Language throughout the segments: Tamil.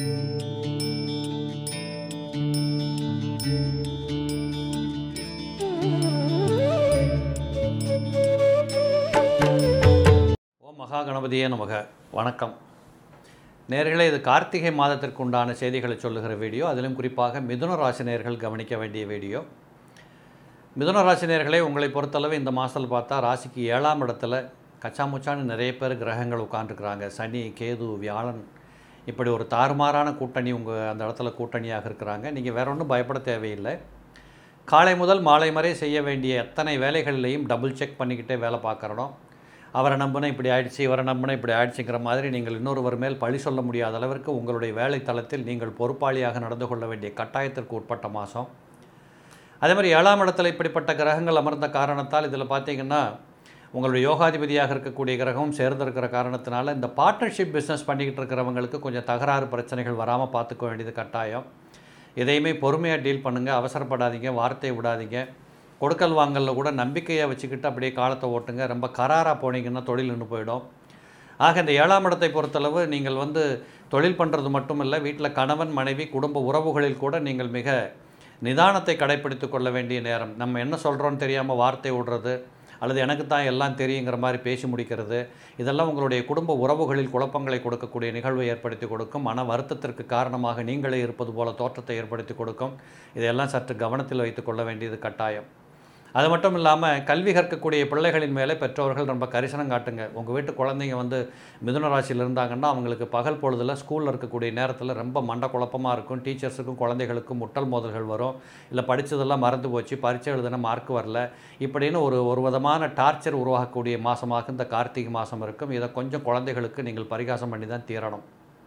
ஓம் மகா கணபதியே நமக வணக்கம் நேர்களே இது கார்த்திகை மாதத்திற்கு உண்டான செய்திகளை சொல்லுகிற வீடியோ அதிலும் குறிப்பாக மிதுன ராசி நேர்கள் கவனிக்க வேண்டிய வீடியோ மிதுன ராசி நேர்களே உங்களை பொறுத்தளவு இந்த மாதத்தில் பார்த்தா ராசிக்கு ஏழாம் இடத்துல கச்சாமுச்சான்னு நிறைய பேர் கிரகங்கள் உட்காந்துருக்குறாங்க சனி கேது வியாழன் இப்படி ஒரு தாறுமாறான கூட்டணி உங்கள் அந்த இடத்துல கூட்டணியாக இருக்கிறாங்க நீங்கள் வேற ஒன்றும் பயப்பட தேவையில்லை காலை முதல் மாலை வரை செய்ய வேண்டிய எத்தனை வேலைகள்லையும் டபுள் செக் பண்ணிக்கிட்டே வேலை பார்க்குறோம் அவரை நம்பினா இப்படி ஆயிடுச்சு இவரை நம்பினா இப்படி ஆயிடுச்சுங்கிற மாதிரி நீங்கள் இன்னொருவர் மேல் பழி சொல்ல முடியாத அளவிற்கு உங்களுடைய வேலை தளத்தில் நீங்கள் பொறுப்பாளியாக நடந்து கொள்ள வேண்டிய கட்டாயத்திற்கு உட்பட்ட மாதம் அதே மாதிரி ஏழாம் இடத்துல இப்படிப்பட்ட கிரகங்கள் அமர்ந்த காரணத்தால் இதில் பார்த்தீங்கன்னா உங்களுடைய யோகாதிபதியாக இருக்கக்கூடிய கிரகமும் சேர்ந்திருக்கிற காரணத்தினால இந்த பார்ட்னர்ஷிப் பிஸ்னஸ் பண்ணிக்கிட்டு இருக்கிறவங்களுக்கு கொஞ்சம் தகராறு பிரச்சனைகள் வராமல் பார்த்துக்க வேண்டியது கட்டாயம் எதையுமே பொறுமையாக டீல் பண்ணுங்கள் அவசரப்படாதீங்க வார்த்தையை விடாதீங்க கொடுக்கல் வாங்கலில் கூட நம்பிக்கையை வச்சுக்கிட்டு அப்படியே காலத்தை ஓட்டுங்க ரொம்ப கராராக போனீங்கன்னா தொழில் நின்று போயிடும் ஆக இந்த ஏழாம் இடத்தை பொறுத்தளவு நீங்கள் வந்து தொழில் பண்ணுறது மட்டும் இல்லை வீட்டில் கணவன் மனைவி குடும்ப உறவுகளில் கூட நீங்கள் மிக நிதானத்தை கடைப்பிடித்து கொள்ள வேண்டிய நேரம் நம்ம என்ன சொல்கிறோன்னு தெரியாமல் வார்த்தை விடுறது அல்லது எனக்கு தான் எல்லாம் தெரியுங்கிற மாதிரி பேசி முடிக்கிறது இதெல்லாம் உங்களுடைய குடும்ப உறவுகளில் குழப்பங்களை கொடுக்கக்கூடிய நிகழ்வை ஏற்படுத்தி கொடுக்கும் மன வருத்தத்திற்கு காரணமாக நீங்களே இருப்பது போல தோற்றத்தை ஏற்படுத்தி கொடுக்கும் இதையெல்லாம் சற்று கவனத்தில் வைத்து கொள்ள வேண்டியது கட்டாயம் அது மட்டும் இல்லாமல் கல்வி கற்கக்கூடிய பிள்ளைகளின் மேலே பெற்றோர்கள் ரொம்ப கரிசனம் காட்டுங்க உங்கள் வீட்டு குழந்தைங்க வந்து மிதுன ராசியில் இருந்தாங்கன்னா அவங்களுக்கு பகல் பொழுதில் ஸ்கூலில் இருக்கக்கூடிய நேரத்தில் ரொம்ப மண்ட குழப்பமாக இருக்கும் டீச்சர்ஸுக்கும் குழந்தைகளுக்கும் முட்டல் மோதல்கள் வரும் இல்லை படித்ததெல்லாம் மறந்து போச்சு பரீட்சை எழுதுன மார்க் வரல இப்படின்னு ஒரு ஒரு விதமான டார்ச்சர் உருவாகக்கூடிய மாதமாக இந்த கார்த்திகை மாதம் இருக்கும் இதை கொஞ்சம் குழந்தைகளுக்கு நீங்கள் பரிகாசம் பண்ணி தான் தீரணும்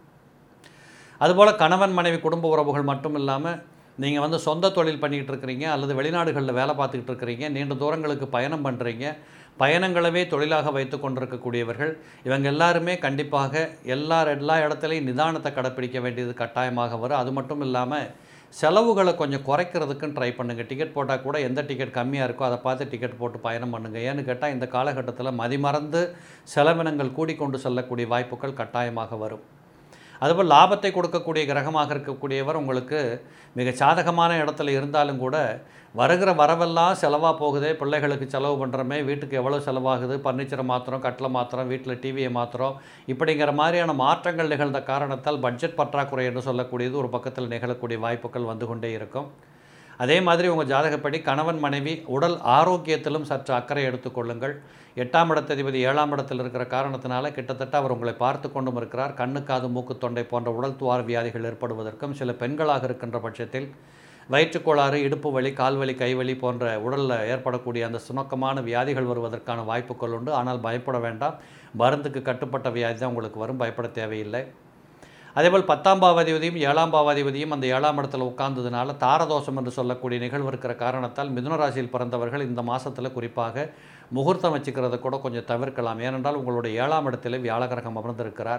அதுபோல் கணவன் மனைவி குடும்ப உறவுகள் மட்டும் இல்லாமல் நீங்கள் வந்து சொந்த தொழில் பண்ணிக்கிட்டு இருக்கிறீங்க அல்லது வெளிநாடுகளில் வேலை பார்த்துக்கிட்டு இருக்கிறீங்க நீண்ட தூரங்களுக்கு பயணம் பண்ணுறீங்க பயணங்களவே தொழிலாக வைத்து கொண்டிருக்கக்கூடியவர்கள் இவங்க எல்லாருமே கண்டிப்பாக எல்லா எல்லா இடத்துலையும் நிதானத்தை கடைப்பிடிக்க வேண்டியது கட்டாயமாக வரும் அது மட்டும் இல்லாமல் செலவுகளை கொஞ்சம் குறைக்கிறதுக்குன்னு ட்ரை பண்ணுங்கள் டிக்கெட் போட்டால் கூட எந்த டிக்கெட் கம்மியாக இருக்கோ அதை பார்த்து டிக்கெட் போட்டு பயணம் பண்ணுங்கள் ஏன்னு கேட்டால் இந்த காலகட்டத்தில் மதிமறந்து செலவினங்கள் கூடிக்கொண்டு செல்லக்கூடிய வாய்ப்புகள் கட்டாயமாக வரும் அதுபோல் லாபத்தை கொடுக்கக்கூடிய கிரகமாக இருக்கக்கூடியவர் உங்களுக்கு மிக சாதகமான இடத்துல இருந்தாலும் கூட வருகிற வரவெல்லாம் செலவாக போகுதே பிள்ளைகளுக்கு செலவு பண்ணுறோமே வீட்டுக்கு எவ்வளோ செலவாகுது பர்னிச்சரை மாத்திரம் கட்டில் மாத்திரம் வீட்டில் டிவியை மாத்திரம் இப்படிங்கிற மாதிரியான மாற்றங்கள் நிகழ்ந்த காரணத்தால் பட்ஜெட் பற்றாக்குறை என்று சொல்லக்கூடியது ஒரு பக்கத்தில் நிகழக்கூடிய வாய்ப்புகள் வந்து கொண்டே இருக்கும் அதே மாதிரி உங்கள் ஜாதகப்படி கணவன் மனைவி உடல் ஆரோக்கியத்திலும் சற்று அக்கறை எடுத்துக்கொள்ளுங்கள் எட்டாம் இடத்ததிபதி ஏழாம் இடத்தில் இருக்கிற காரணத்தினால கிட்டத்தட்ட அவர் உங்களை பார்த்து கொண்டும் இருக்கிறார் கண்ணு காது மூக்கு தொண்டை போன்ற உடல் துவார வியாதிகள் ஏற்படுவதற்கும் சில பெண்களாக இருக்கின்ற பட்சத்தில் வயிற்றுக்கோளாறு இடுப்பு வலி கால்வலி கைவலி போன்ற உடலில் ஏற்படக்கூடிய அந்த சுணக்கமான வியாதிகள் வருவதற்கான வாய்ப்புகள் உண்டு ஆனால் பயப்பட வேண்டாம் மருந்துக்கு கட்டுப்பட்ட வியாதி தான் உங்களுக்கு வரும் பயப்பட தேவையில்லை அதேபோல் பத்தாம் பாவாதிபதியும் ஏழாம் பாவாதிபதியும் அந்த ஏழாம் இடத்துல உட்கார்ந்ததுனால தாரதோஷம் என்று சொல்லக்கூடிய நிகழ்வு இருக்கிற காரணத்தால் மிதுன ராசியில் பிறந்தவர்கள் இந்த மாதத்தில் குறிப்பாக முகூர்த்தம் வச்சுக்கிறத கூட கொஞ்சம் தவிர்க்கலாம் ஏனென்றால் உங்களுடைய ஏழாம் இடத்துல வியாழகிரகம் அமர்ந்திருக்கிறார்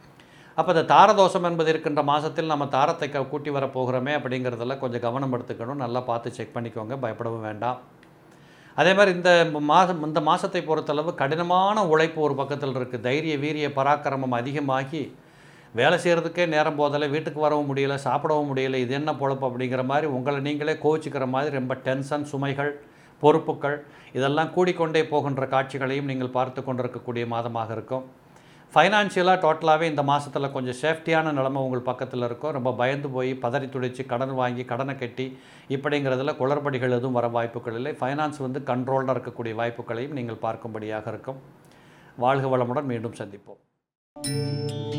அப்போ இந்த தாரதோஷம் என்பது இருக்கின்ற மாதத்தில் நம்ம தாரத்தை க- கூட்டி வர போகிறோமே அப்படிங்கிறதுல கொஞ்சம் கவனம் எடுத்துக்கணும் நல்லா பார்த்து செக் பண்ணிக்கோங்க பயப்படவும் வேண்டாம் அதே மாதிரி இந்த மாதம் இந்த மாதத்தை பொறுத்தளவு கடினமான உழைப்பு ஒரு பக்கத்தில் இருக்குது தைரிய வீரிய பராக்கிரமம் அதிகமாகி வேலை செய்கிறதுக்கே நேரம் போதலை வீட்டுக்கு வரவும் முடியல சாப்பிடவும் முடியல இது என்ன பொழப்பு அப்படிங்கிற மாதிரி உங்களை நீங்களே கோவிச்சுக்கிற மாதிரி ரொம்ப டென்ஷன் சுமைகள் பொறுப்புகள் இதெல்லாம் கூடிக்கொண்டே போகின்ற காட்சிகளையும் நீங்கள் பார்த்து கொண்டிருக்கக்கூடிய மாதமாக இருக்கும் ஃபைனான்ஷியலாக டோட்டலாகவே இந்த மாதத்தில் கொஞ்சம் சேஃப்டியான நிலைமை உங்கள் பக்கத்தில் இருக்கும் ரொம்ப பயந்து போய் பதறி துடிச்சு கடன் வாங்கி கடனை கட்டி இப்படிங்கிறதுல குளறுபடிகள் எதுவும் வர வாய்ப்புகள் இல்லை ஃபைனான்ஸ் வந்து கண்ட்ரோல்டாக இருக்கக்கூடிய வாய்ப்புகளையும் நீங்கள் பார்க்கும்படியாக இருக்கும் வாழ்க வளமுடன் மீண்டும் சந்திப்போம்